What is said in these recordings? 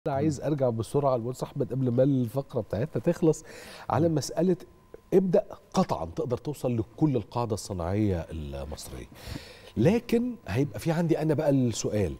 انا عايز ارجع بسرعه لمهندس احمد قبل ما الفقره بتاعتنا تخلص على مساله ابدا قطعا تقدر توصل لكل القاعده الصناعيه المصريه لكن هيبقى في عندي انا بقى السؤال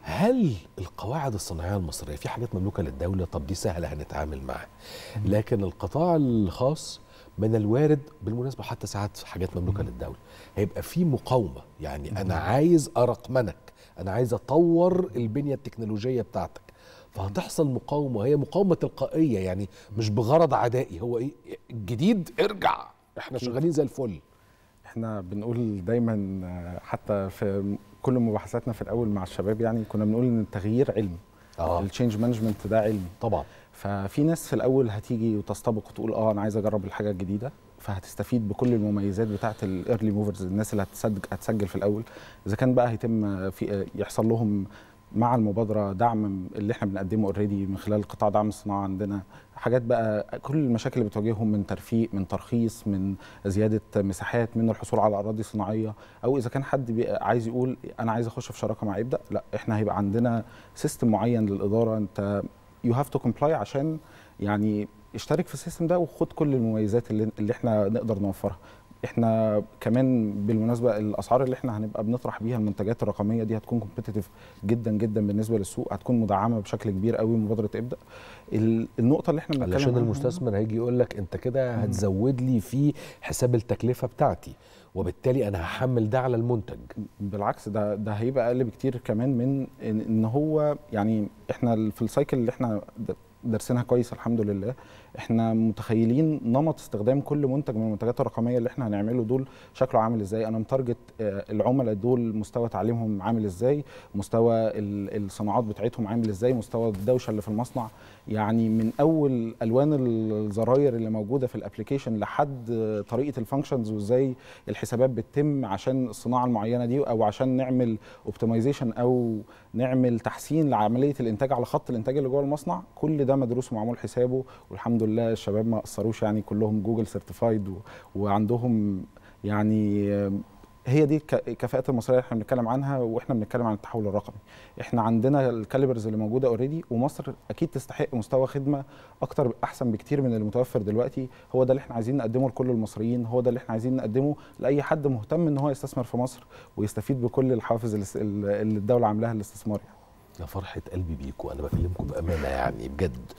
هل القواعد الصناعيه المصريه في حاجات مملوكه للدوله طب دي سهله هنتعامل معاها لكن القطاع الخاص من الوارد بالمناسبه حتى ساعات في حاجات مملوكه للدوله هيبقى في مقاومه يعني انا عايز ارقمنك انا عايز اطور البنيه التكنولوجيه بتاعتك فهتحصل مقاومه هي مقاومه تلقائيه يعني مش بغرض عدائي هو ايه الجديد ارجع احنا شغالين زي الفل احنا بنقول دايما آه، حتى في كل مباحثاتنا في الاول مع الشباب يعني كنا بنقول ان التغيير علم اه التشينج مانجمنت ده علم طبعا ففي ناس في الاول هتيجي وتستبق وتقول اه انا عايز اجرب الحاجه الجديده فهتستفيد بكل المميزات بتاعه الايرلي موفرز الناس اللي هتسجل هتسجل في الاول اذا كان بقى هيتم في يحصل لهم مع المبادره دعم اللي احنا بنقدمه اوريدي من خلال قطاع دعم الصناعه عندنا حاجات بقى كل المشاكل اللي بتواجههم من ترفيق من ترخيص من زياده مساحات من الحصول على اراضي صناعيه او اذا كان حد بي- عايز يقول انا عايز اخش في شراكه مع ابدا لا احنا هيبقى عندنا سيستم معين للاداره انت يو هاف تو كومبلاي عشان يعني اشترك في السيستم ده وخد كل المميزات اللي, اللي احنا نقدر نوفرها احنا كمان بالمناسبه الاسعار اللي احنا هنبقى بنطرح بيها المنتجات الرقميه دي هتكون كومبيتيتيف جدا جدا بالنسبه للسوق هتكون مدعمه بشكل كبير قوي مبادره ابدا ال- النقطه اللي احنا بنتكلم علشان عنها- المستثمر هيجي يقول لك انت كده هتزود لي في حساب التكلفه بتاعتي وبالتالي انا هحمل ده على المنتج بالعكس ده ده هيبقى اقل بكتير كمان من ان إن هو يعني احنا في السايكل اللي احنا د- دارسينها كويس الحمد لله احنا متخيلين نمط استخدام كل منتج من المنتجات الرقميه اللي احنا هنعمله دول شكله عامل ازاي انا متارجت آه، العملاء دول مستوى تعليمهم عامل ازاي مستوى ال- الصناعات بتاعتهم عامل ازاي مستوى الدوشه اللي في المصنع يعني من اول الوان الزراير اللي موجوده في الابلكيشن لحد آه، طريقه الفانكشنز وازاي الحسابات بتتم عشان الصناعه المعينه دي او عشان نعمل اوبتمايزيشن او نعمل تحسين لعمليه الانتاج على خط الانتاج اللي جوه المصنع كل ده مدروس ومعمول حسابه والحمد لله الشباب ما قصروش يعني كلهم جوجل سيرتيفايد وعندهم يعني آم، هي دي الك- الكفاءات المصريه اللي احنا بنتكلم عنها واحنا بنتكلم عن التحول الرقمي احنا عندنا الكاليبرز اللي موجوده اوريدي ومصر اكيد تستحق مستوى خدمه اكتر احسن بكتير من المتوفر دلوقتي هو ده اللي احنا عايزين نقدمه لكل المصريين هو ده اللي احنا عايزين نقدمه لاي حد مهتم ان هو يستثمر في مصر ويستفيد بكل الحوافز اللي اللي الدوله عاملاها للاستثمار يعني. يا فرحه قلبي بيكوا انا بكلمكم بامانه يعني بجد